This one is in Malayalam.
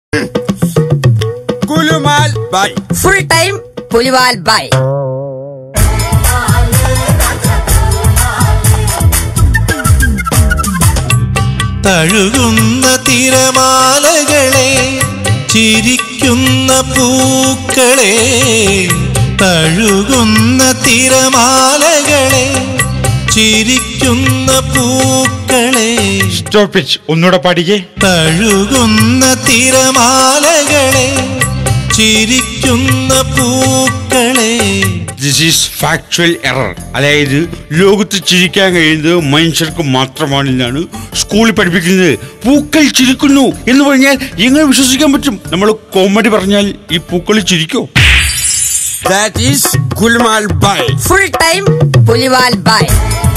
കുലുമാൽ ബൈ ഫുൾ ടൈം പുലിവാൽ ബൈ തഴുകുന്ന തിരമാലകളെ ചിരിക്കുന്ന പൂക്കളെ തഴുകുന്ന തിരമാലകളെ ചിരിക്കുന്ന പൂക്കളെ സ്റ്റോപ്പ് ഇറ്റ് ഒന്നുകൂടെ പാടിക്കേ തഴുകുന്ന തിരമാലകളെ ചിരിക്കുന്ന പൂക്കളെ ദിസ് ഈസ് ഫാക്ച്വൽ എറർ അതായത് ലോകത്ത് ചിരിക്കാൻ കഴിയുന്നത് മനുഷ്യർക്ക് മാത്രമാണെന്നാണ് സ്കൂളിൽ പഠിപ്പിക്കുന്നത് പൂക്കൾ ചിരിക്കുന്നു എന്ന് പറഞ്ഞാൽ എങ്ങനെ വിശ്വസിക്കാൻ പറ്റും നമ്മൾ കോമഡി പറഞ്ഞാൽ ഈ പൂക്കൾ ചിരിക്കോ ദാറ്റ് ഈസ് ഗുൽമാൽ ബൈ ഫുൾ ടൈം പുലിവാൽ ബൈ